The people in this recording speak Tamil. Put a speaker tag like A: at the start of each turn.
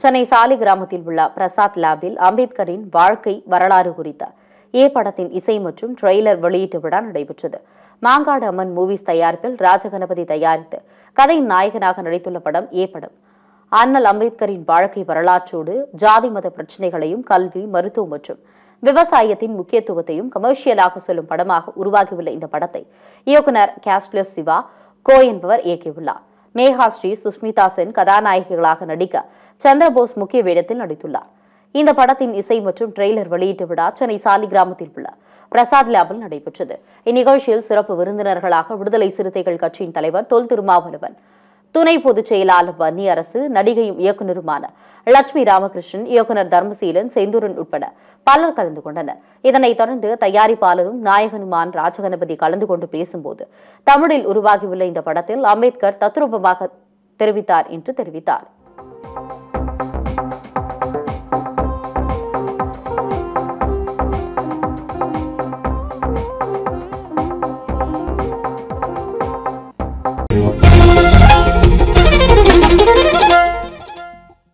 A: சென்னை சாலி கிராமத்தில் உள்ள பிரசாத் லேபில் அம்பேத்கரின் வாழ்க்கை வரலாறு குறித்த ஏ படத்தின் இசை மற்றும் ட்ரெய்லர் வெளியீட்டு விழா நடைபெற்றது மாங்காடு அம்மன் மூவிஸ் தயாரிப்பில் ராஜகணபதி தயாரித்து கதையின் நாயகனாக நடித்துள்ள படம் ஏ படம் அண்ணல் அம்பேத்கரின் வாழ்க்கை வரலாற்றோடு ஜாதி மத பிரச்சனைகளையும் கல்வி மருத்துவம் மற்றும் விவசாயத்தின் முக்கியத்துவத்தையும் கமர்ஷியலாக சொல்லும் படமாக உருவாகியுள்ள இந்த படத்தை இயக்குனர் கேஸ்ட்லெஸ் சிவா கோ என்பவர் இயக்கியுள்ளார் மேகா ஸ்ரீ சுஸ்மிதா சென் கதாநாயகிகளாக நடிக்க சந்திரபோஸ் முக்கிய வேடத்தில் நடித்துள்ளார் இந்த படத்தின் இசை மற்றும் ட்ரெய்லர் வெளியீட்டு விழா சென்னை சாலி கிராமத்தில் உள்ள பிரசாத் லேபில் நடைபெற்றது இந்நிகழ்ச்சியில் சிறப்பு விருந்தினர்களாக விடுதலை சிறுத்தைகள் கட்சியின் தலைவர் தொல் திருமாவளவன் துணை பொதுச் செயலாளர் வன்னி அரசு நடிகையும் இயக்குநருமான லட்சுமி ராமகிருஷ்ணன் இயக்குனர் தர்மசீலன் செந்தூரன் உட்பட பலர் கலந்து கொண்டனர் இதனைத் தொடர்ந்து தயாரிப்பாளரும் நாயகனுமான ராஜகணபதி கலந்து கொண்டு பேசும்போது தமிழில் உருவாகியுள்ள இந்த படத்தில் அம்பேத்கர் தத்ரூபமாக தெரிவித்தார் என்று தெரிவித்தார்